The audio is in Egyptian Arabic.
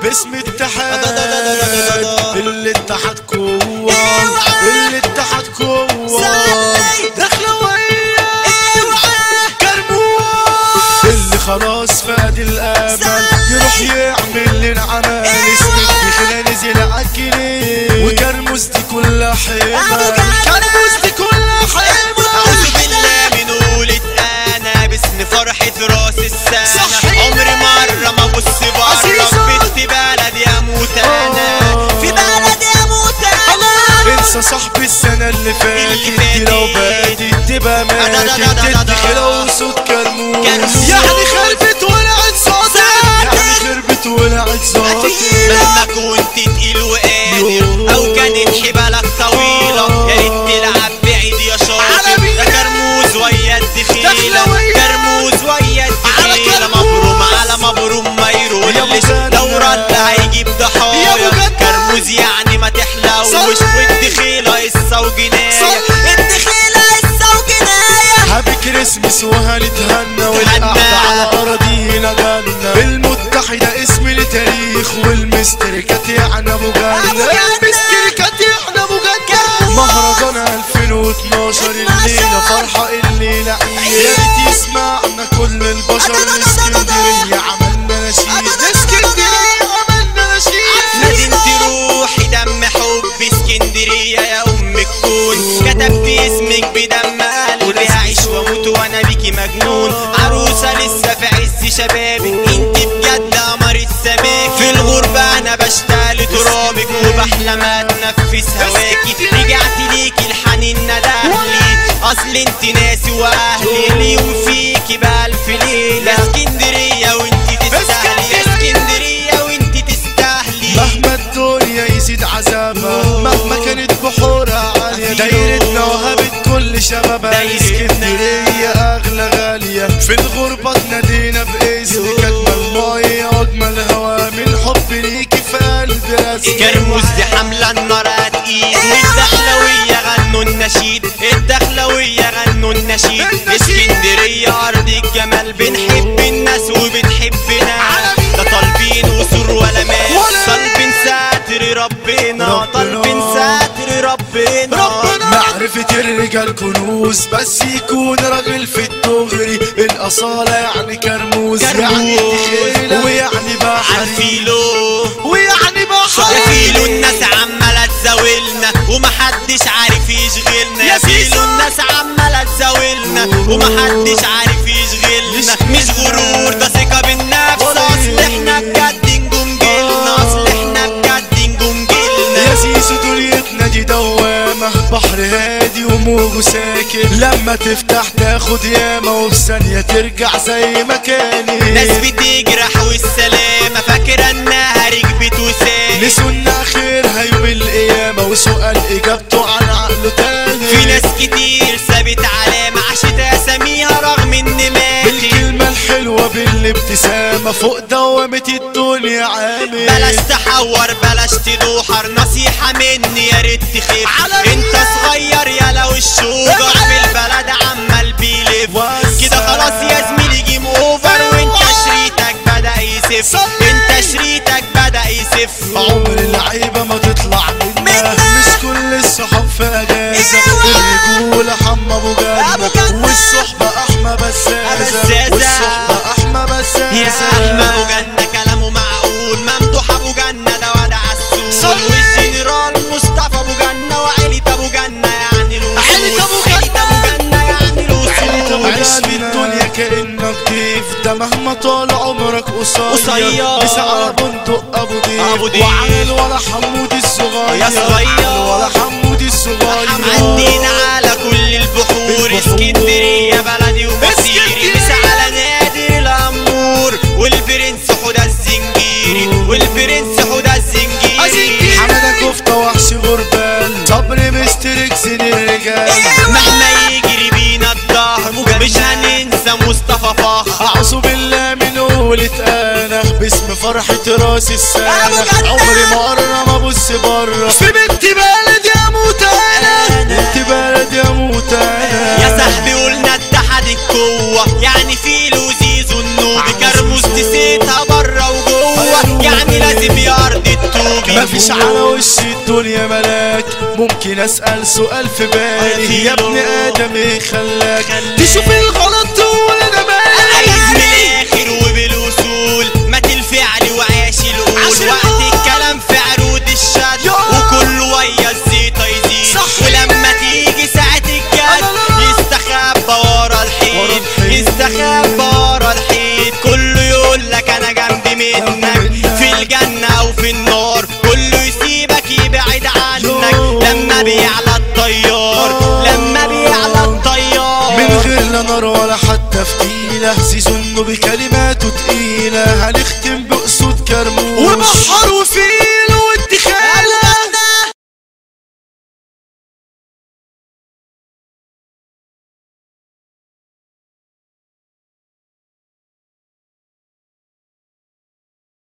باسم اتحاد اللي اتحد قوة اللي اتحد قوة داخلة ويا كرموز اللي خلاص فاد الامل يروح يعمل للعمل اسمك بخلال نزل عالجنيه وكرموز دي كلها حمل كرموز دي كلها حمل أعوذ بالله من قولة أنا باسم فرحة راس السنة صحيح. عمري مرة ما أبص بره عزيزة. بنت بلدي أموت أنا في بلدي أموت أنا انسى صاحبي السنة اللي فاتت اللي دي لو فاتت. باتت تبقى ماتت تدي خيرة وصوت كرموز كرموز. يعني خربت ولعت صوتك يعني خربت ولعت صوتك مهما كنت تقيل وقادر أو كانت حبالك طويلة يا ريت تلعب بعيد يا شاطر عالمية. ده كرموز ويا الدخيلة دخلوية. كرموز ويا على الدخيلة كرموز. مبروم على مبروم ما يا يرولش مجنن. لو رد هيجيب يا ضحايا مجنن. كرموز يعني ما تحلوش صلي. والدخيلة قصة وجناية صلي. الدخيلة قصة وجناية هابي كريسمس وهنتهنى تهنى. والقعدة على أراضينا جنة المتحدة اسم لتاريخ والمستركات يعني أبو جنة أبو جنة. المستركات يعني أبو جنة مهرجان 2012 الليلة فرحة الليلة عيد يا ريت يسمعنا كل البشر الاسكندرية عملنا نشيد الاسكندرية عملنا نشيد مدينتي روحي دم حب اسكندرية يا أم الكون كتبت اسمك بدم قلبي هعيش واموت وانا بيكي مجنون عروسة لسه في عز شبابك انت بجد قمر السماك في الغربة انا بشتغل ترابك وبحلم اتنفس هواكي رجعت ليكي الحنين ندهلي اصل انت ناسي واهلي لي وفيكي بألف ليلة اسكندرية وانت تستاهلي يا اسكندرية وانت تستاهلي مهما الدنيا يزيد عذابها مهما كانت بحورها عالية دايرتنا وهبت كل شبابها دايرتنا. الاسكندرية أغلى غالية في الغربة تنادينا باسمك أجمل مية وأجمل هوا من حب ليكي في قلبي راسي كرموز دي حاملة النار تقيل والدخلوية غنوا النشيد الدخلوية غنوا النشيد اسكندرية أرض الجمال بنحب الناس وبتحبنا ده طالبين وسور ولا مال ولا طالبين ساتر ربنا ربنا. طالبين ساتر ربنا ربنا معرفة الرجال كنوز بس يكون راجل في الدغري الأصالة يعني كرموز يعني كرموز. تخيلة ويعني بحري عارفيلو ويعني بحري يا فيلو الناس عمالة تزاولنا ومحدش عارف يشغلنا يا يا فيلو سيسو. الناس عمالة تزاولنا ومحدش عارف يشغلنا مش- مش غرور ده ثقة بالنفس ولا اصل احنا بجد نجوم جيلنا اصل احنا بجد نجوم جيلنا يا سيسو دنيتنا دي دوامة بحر هادي وموجه ساكن لما تفتح تاخد ياما وفي ثانية ترجع زي ما كانت ناس بتجرح والسلامة فاكرة انها ركبت وسالت نسونا خيرها يوم القيامة وسؤال إجابته عن عقله تاني في ناس كتير سابت علامة عاشت اساميها رغم ان ماتت بالكلمة الحلوة بالابتسامة فوق دوامة الدنيا عامل بلاش تحور بلاش تدوحر نصيحة مني يا ريت تخف على انت صغير يا لو الشوجر في البلد عمال بيلف وسع. كده خلاص يا زميلي جيم اوفر وانت شريطك بدأ يسف صلي. انت شريطك بدأ يسف عمر اللعيبة ما تطلع منا مش كل الصحاب في اجازة الرجولة حمى ابو أبو جنة جنة. والصحبة احمى بسازة بسازة. والصحبة احمى بسازة يا احمى ابو جنة كلامه معقول ممدوح ابو جنة ده واد عسول صلي. والجنرال مصطفى ابو جنة وعيلة ابو جنة يعني الوصول عيلة أبو جنة. عيلة ابو جنة يعني الوصول عيش في الدنيا كأنك ضيف ده مهما طال عمرك قصير قصير. بسعى بندق ابو ضيف أبو ضيف. وعامل ولا حمود الصغير يا صغير. عامل ولا حمود الصغير عدينا على كل البحور البحور. اسكندرية بلدي ومسيري اسكندرية. بس على نادي الأمور والبرنس حدى الزنجيري والبرنس حدى الزنجيري حمادة كفتة وحش غربان صبر مسترك سن الرجال مهما يجري بينا الظهر مش هننسى مصطفى فخر أعوذ بالله من قولة أنا باسم فرحة راس السنة أبو جنة. عمري ما قرب أبص بره في بنت بلدي أموت أنا بنت بلدي أموت أنا يا صاحبي قلنا اتحد القوة يعني في لوزيز والنوبي كرموز نسيتها بره وجوه يعني لازم مفيش على وش الدنيا ملاك ممكن اسأل سؤال في بالي يا ابن ادم ايه خلاك تشوف الغلط تقول انا عايز من مالي الاخر وبالوصول ما تلفعلي وعاش القول عشان وقت القول. الكلام في عروض الشد يو. وكل ويا الزيطة يزيد صح. ولما تيجي ساعة الجد لا، لا. يستخبى ورا ورا الحيط الحيط. يستخبى ورا الحيط كله يقول لك انا جنبي منك منك. في الجنة او في النار كله يسيبك يبعد عنك يو. لما بيعلى الطيار لما بيعلى الطيار من غير لا نار ولا حتى فتيلة زيزو انه بكلماته تقيلة هنختار